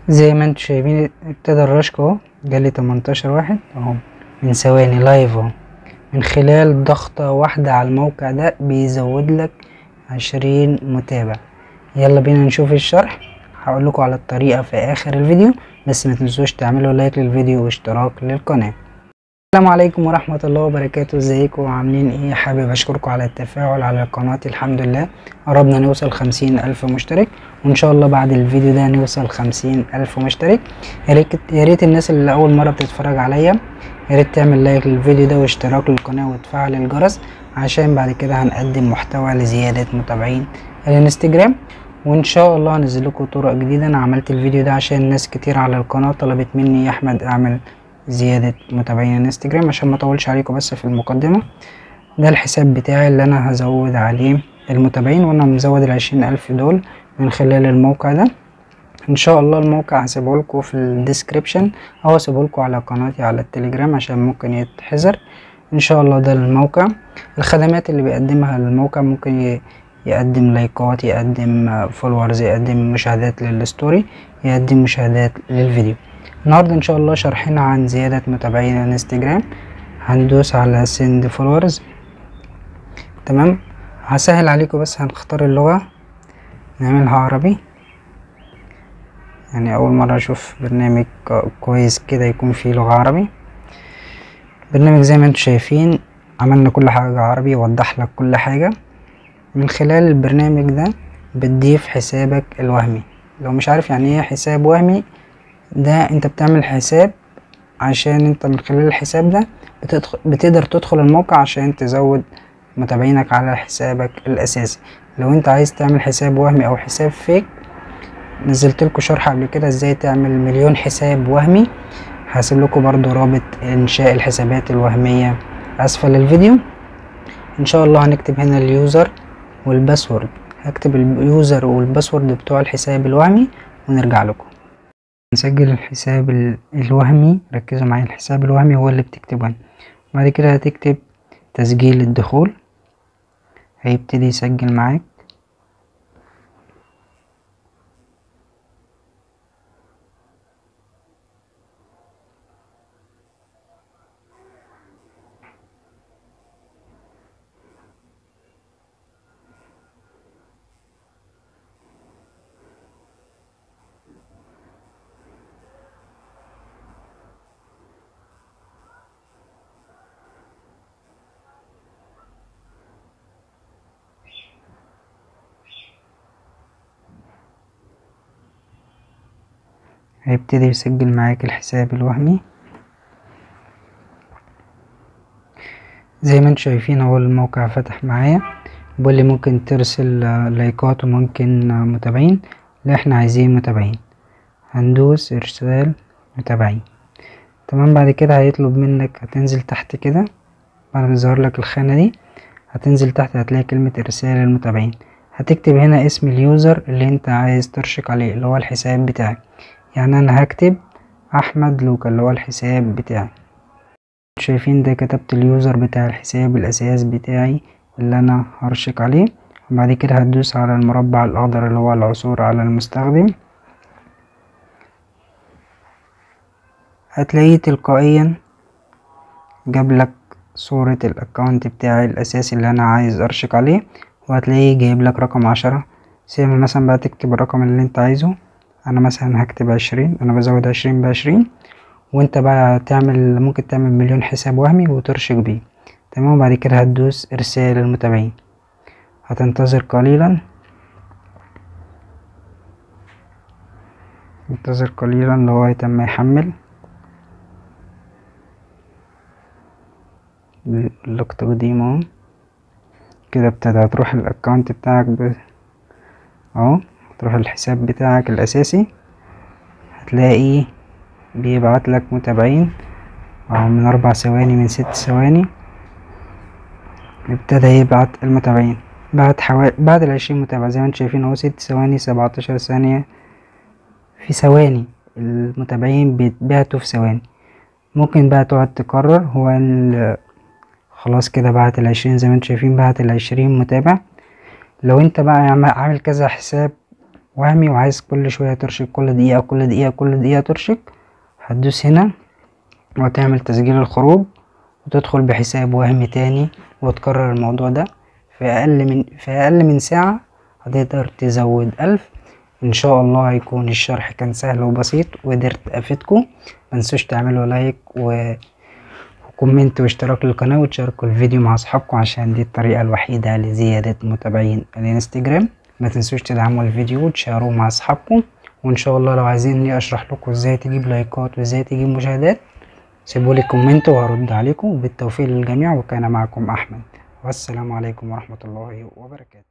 زي ما انتوا شايفين ابتدى الرشق اهو جالي 18 واحد اهو من ثواني لايف اهو من خلال ضغطة واحدة على الموقع ده بيزود لك عشرين متابع يلا بينا نشوف الشرح هقول لكم على الطريقة في اخر الفيديو بس ما تنسوش تعملوا لايك للفيديو واشتراك للقناة السلام عليكم ورحمة الله وبركاته ازيكم عاملين ايه حابب اشكركم على التفاعل على قناتي الحمد لله قربنا نوصل خمسين الف مشترك وان شاء الله بعد الفيديو ده نوصل خمسين الف مشترك يا ريت الناس اللي اول مرة بتتفرج عليا يا ريت تعمل لايك للفيديو ده واشتراك للقناة وتفعل الجرس عشان بعد كده هنقدم محتوى لزيادة متابعين الانستجرام وان شاء الله هنزل لكم طرق جديدة انا عملت الفيديو ده عشان ناس كتير على القناة طلبت مني يا احمد اعمل زيادة متابعين الانستجرام عشان ما اطولش عليكم بس في المقدمة ده الحساب بتاعي اللي انا هزود عليه المتابعين وانا مزود العشرين الف دول من خلال الموقع ده ان شاء الله الموقع هسيبه لكم في الديسكريبشن او هسيبه لكم على قناتي على التليجرام عشان ممكن يتحذر ان شاء الله ده الموقع الخدمات اللي بيقدمها الموقع ممكن يقدم لايكات يقدم فولورز يقدم مشاهدات للستوري يقدم مشاهدات للفيديو النهارده ان شاء الله شرحنا عن زيادة متابعين الانستجرام هندوس على سند فولورز تمام هسهل عليكم بس هنختار اللغة نعملها عربي يعني اول مرة اشوف برنامج كويس كده يكون فيه لغة عربي برنامج زي ما انتم شايفين عملنا كل حاجة عربي وضح لك كل حاجة من خلال البرنامج ده بتضيف حسابك الوهمي لو مش عارف يعني ايه حساب وهمي ده انت بتعمل حساب عشان انت من خلال الحساب ده بتدخل بتقدر تدخل الموقع عشان تزود متابعينك على حسابك الاساسي لو انت عايز تعمل حساب وهمي او حساب فيك نزلت لكم شرح قبل كده ازاي تعمل مليون حساب وهمي هسيب لكم برضو رابط انشاء الحسابات الوهمية اسفل الفيديو ان شاء الله هنكتب هنا اليوزر والباسورد هكتب اليوزر والباسورد بتوع الحساب الوهمي ونرجع لكم نسجل الحساب الوهمي ركزوا معايا الحساب الوهمي هو اللي بتكتبه هنا بعد كده هتكتب تسجيل الدخول هيبتدي يسجل معاك هيبتدي يسجل معاك الحساب الوهمي زي ما انتم شايفين اهو الموقع فتح معايا بيقول لي ممكن ترسل لايكات وممكن متابعين لا احنا عايزين متابعين هندوس ارسال متابعين تمام بعد كده هيطلب منك هتنزل تحت كده بعد ما يظهر لك الخانة دي هتنزل تحت هتلاقي كلمة ارسال المتابعين هتكتب هنا اسم اليوزر اللي انت عايز ترشق عليه اللي هو الحساب بتاعك يعني انا هكتب احمد لوكا اللي هو الحساب بتاعي شايفين ده كتبت اليوزر بتاع الحساب الاساس بتاعي اللي انا هرشق عليه وبعد كده هتدوس على المربع الاخضر اللي هو العثور على المستخدم هتلاقيه تلقائيا جاب لك صورة الاكونت بتاعي الاساسي اللي انا عايز ارشق عليه وهتلاقيه جايب لك رقم عشرة سيما مثلا بقى تكتب الرقم اللي انت عايزه انا مثلا هكتب عشرين انا بزود عشرين بعشرين وانت بقى تعمل ممكن تعمل مليون حساب وهمي وترشق بيه تمام وبعد كده هتدوس ارسال المتابعين هتنتظر قليلا انتظر قليلا لغاية ما يحمل بيقولك تقديم اهو كده ابتدى هتروح الاكونت بتاعك ب اهو تروح الحساب بتاعك الاساسي هتلاقي بيبعت لك متابعين اهو من اربع ثواني من ست ثواني ابتدى يبعت المتابعين بعد حوالي بعد العشرين متابع زي ما انتم شايفين اهو ست ثواني سبعتاشر ثانية في ثواني المتابعين بيتبعتوا في ثواني ممكن بقى تقعد تكرر هو خلاص كده بعت العشرين زي ما انتم شايفين بعت العشرين متابع لو انت بقى عامل كذا حساب وهمي وعايز كل شوية ترشق كل دقيقة كل دقيقة كل دقيقة ترشق هتدوس هنا وتعمل تسجيل الخروج وتدخل بحساب وهمي تاني وتكرر الموضوع ده في أقل من في أقل من ساعة هتقدر تزود ألف إن شاء الله هيكون الشرح كان سهل وبسيط وقدرت أفيدكم متنسوش تعملوا لايك و وكومنت واشتراك للقناة وتشاركوا الفيديو مع أصحابكم عشان دي الطريقة الوحيدة لزيادة متابعين الانستجرام ما تنسوش تدعموا الفيديو وتشيروه مع أصحابكم وإن شاء الله لو عايزيني أشرح لكم إزاي تجيب لايكات وإزاي تجيب مشاهدات سيبولي كومنت وهرد عليكم بالتوفيق للجميع وكان معكم أحمد والسلام عليكم ورحمة الله وبركاته